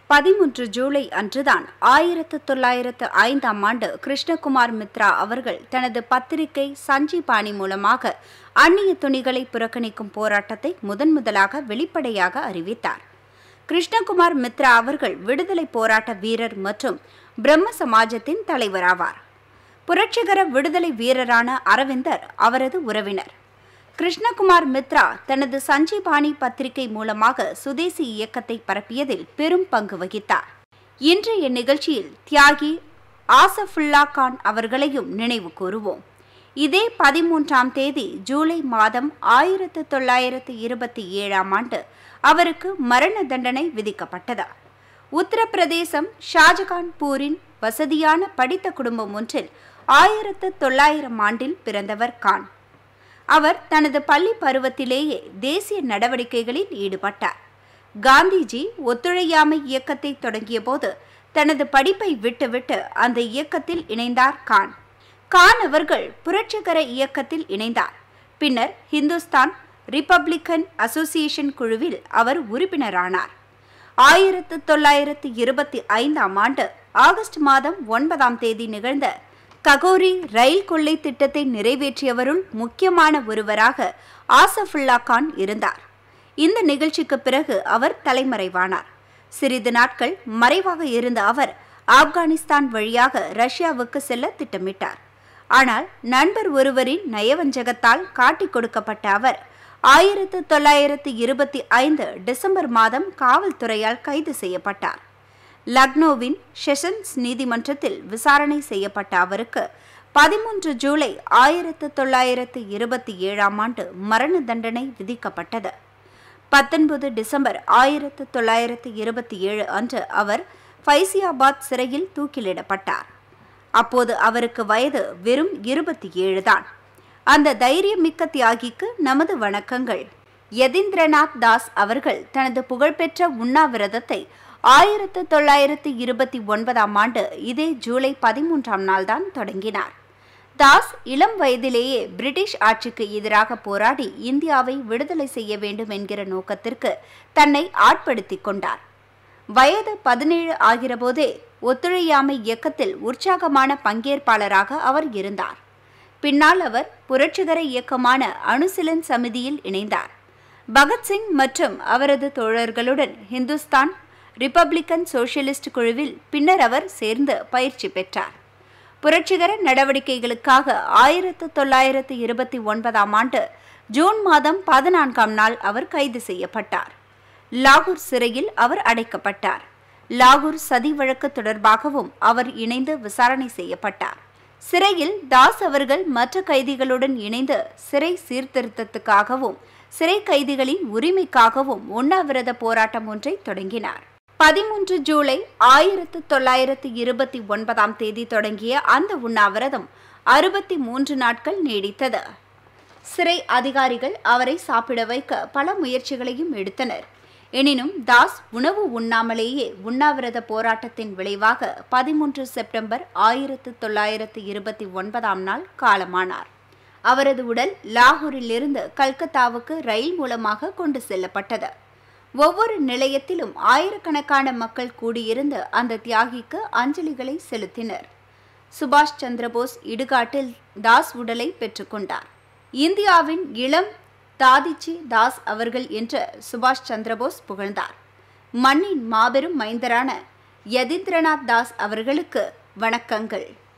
பதிமூன்று ஜூலை அன்றுதான் ஆயிரத்து தொள்ளாயிரத்து ஐந்தாம் ஆண்டு கிருஷ்ணகுமார் மித்ரா அவர்கள் தனது பத்திரிகை சஞ்சீபாணி மூலமாக அந்நிய துணிகளை புறக்கணிக்கும் போராட்டத்தை முதன் முதலாக வெளிப்படையாக அறிவித்தார் கிருஷ்ணகுமார் மித்ரா அவர்கள் விடுதலை போராட்ட வீரர் மற்றும் பிரம்ம சமாஜத்தின் தலைவராவார் புரட்சிகர விடுதலை வீரரான அரவிந்தர் அவரது உறவினர் கிருஷ்ணகுமார் மித்ரா தனது சஞ்சீபாணி பத்திரிகை மூலமாக சுதேசி இயக்கத்தை பரப்பியதில் பெரும் பங்கு வகித்தார் இன்றைய நிகழ்ச்சியில் தியாகி ஆசஃபுல்லா கான் அவர்களையும் நினைவு கூறுவோம் இதே பதிமூன்றாம் தேதி ஜூலை மாதம் ஆயிரத்து தொள்ளாயிரத்து இருபத்தி ஏழாம் ஆண்டு அவருக்கு மரண தண்டனை விதிக்கப்பட்டது உத்தரப்பிரதேசம் ஷாஜகான்பூரின் வசதியான படித்த குடும்பம் ஒன்றில் ஆயிரத்து தொள்ளாயிரம் ஆண்டில் பிறந்தவர் கான் அவர் தனது பள்ளி பருவத்திலேயே தேசிய நடவடிக்கைகளில் ஈடுபட்டார் காந்திஜி ஒத்துழையாமை இயக்கத்தை தொடங்கியபோது தனது படிப்பை விட்டுவிட்டு அந்த இயக்கத்தில் இணைந்தார் கான் கான் அவர்கள் புரட்சிகர இயக்கத்தில் இணைந்தார் பின்னர் ஹிந்துஸ்தான் ரிப்பப்ளிக்கன் அசோசியேஷன் குழுவில் அவர் உறுப்பினரானார் ஆயிரத்து தொள்ளாயிரத்து இருபத்தி ஐந்தாம் ஆண்டு ஆகஸ்ட் மாதம் ஒன்பதாம் தேதி நிகழ்ந்த ககோரி ரயில் கொள்ளை திட்டத்தை நிறைவேற்றியவருள் முக்கியமான ஒருவராக ஆசஃபுல்லா கான் இருந்தார் இந்த நிகழ்ச்சிக்கு பிறகு அவர் தலைமறைவானார் சிறிது நாட்கள் மறைவாக இருந்த அவர் ஆப்கானிஸ்தான் வழியாக ரஷ்யாவுக்கு செல்ல திட்டமிட்டார் ஆனால் நண்பர் ஒருவரின் நயவஞ்சகத்தால் காட்டிக் கொடுக்கப்பட்ட அவர் ஆயிரத்து தொள்ளாயிரத்து இருபத்தி ஐந்து டிசம்பர் மாதம் காவல்துறையால் கைது செய்யப்பட்டார் லக்னோவின் செஷன்ஸ் நீதிமன்றத்தில் விசாரணை செய்யப்பட்ட அவருக்கு பதிமூன்று ஜூலை ஆயிரத்து தொள்ளாயிரத்து இருபத்தி ஏழாம் ஆண்டு மரண தண்டனை விதிக்கப்பட்டது பத்தொன்பது டிசம்பர் ஆயிரத்து தொள்ளாயிரத்து இருபத்தி ஏழு அன்று அவர் ஃபைசியாபாத் சிறையில் தூக்கிலிடப்பட்டார் அப்போது அவருக்கு வயது வெறும் இருபத்தி ஏழு தான் அந்த தைரியமிக்க தியாகிக்கு நமது வணக்கங்கள் யதீந்திரநாத் தாஸ் அவர்கள் தனது புகழ்பெற்ற உண்ணாவிரதத்தை ஆயிரத்து தொள்ளாயிரத்து இருபத்தி ஒன்பதாம் ஆண்டு இதே ஜூலை பதிமூன்றாம் நாள்தான் தொடங்கினார் தாஸ் இளம் வயதிலேயே பிரிட்டிஷ் ஆட்சிக்கு எதிராக போராடி இந்தியாவை விடுதலை செய்ய வேண்டும் என்கிற நோக்கத்திற்கு தன்னை ஆட்படுத்திக் கொண்டார் வயது பதினேழு ஆகிறபோதே ஒத்துழையாமை இயக்கத்தில் உற்சாகமான பங்கேற்பாளராக அவர் இருந்தார் பின்னால் அவர் புரட்சிகர இயக்கமான அணுசிலன் சமிதியில் இணைந்தார் பகத்சிங் மற்றும் அவரது தோழர்களுடன் ஹிந்துஸ்தான் ரிப்பப்ளிக்கன் சோசியலிஸ்ட் குழுவில் பின்னர் அவர் சேர்ந்து பயிற்சி பெற்றார் புரட்சிகர நடவடிக்கைகளுக்காக ஆயிரத்து தொள்ளாயிரத்து இருபத்தி ஒன்பதாம் ஆண்டு ஜூன் மாதம் பதினான்காம் நாள் அவர் கைது செய்யப்பட்டார் லாகூர் சிறையில் அவர் அடைக்கப்பட்டார் லாகூர் சதி வழக்கு தொடர்பாகவும் அவர் இணைந்து விசாரணை செய்யப்பட்டார் சிறையில் தாஸ் அவர்கள் மற்ற கைதிகளுடன் இணைந்து சிறை சீர்திருத்தத்துக்காகவும் சிறை கைதிகளின் உரிமைக்காகவும் உண்ணாவிரத போராட்டம் ஒன்றை தொடங்கினார் பதிமூன்று ஜூலை ஆயிரத்து தொள்ளாயிரத்து இருபத்தி ஒன்பதாம் தேதி தொடங்கிய அந்த உண்ணாவிரதம் அறுபத்தி மூன்று நாட்கள் நீடித்தது சிறை அதிகாரிகள் அவரை சாப்பிட வைக்க பல முயற்சிகளையும் எடுத்தனர் எனினும் தாஸ் உணவு உண்ணாமலேயே உண்ணாவிரத போராட்டத்தின் விளைவாக பதிமூன்று செப்டம்பர் ஆயிரத்து தொள்ளாயிரத்து இருபத்தி ஒன்பதாம் நாள் காலமானார் அவரது உடல் லாகூரிலிருந்து கல்கத்தாவுக்கு ரயில் மூலமாக கொண்டு செல்லப்பட்டது ஒவ்வொரு நிலையத்திலும் ஆயிரக்கணக்கான மக்கள் கூடியிருந்து அந்த தியாகிக்கு அஞ்சலிகளை செலுத்தினர் சுபாஷ் சந்திரபோஸ் இடுகாட்டில் தாஸ் உடலை பெற்றுக்கொண்டார் இந்தியாவின் இளம் தாதிச்சி தாஸ் அவர்கள் என்று சுபாஷ் சந்திரபோஸ் புகழ்ந்தார் மண்ணின் மாபெரும் மைந்தரான யதீந்திரநாத் தாஸ் அவர்களுக்கு வணக்கங்கள்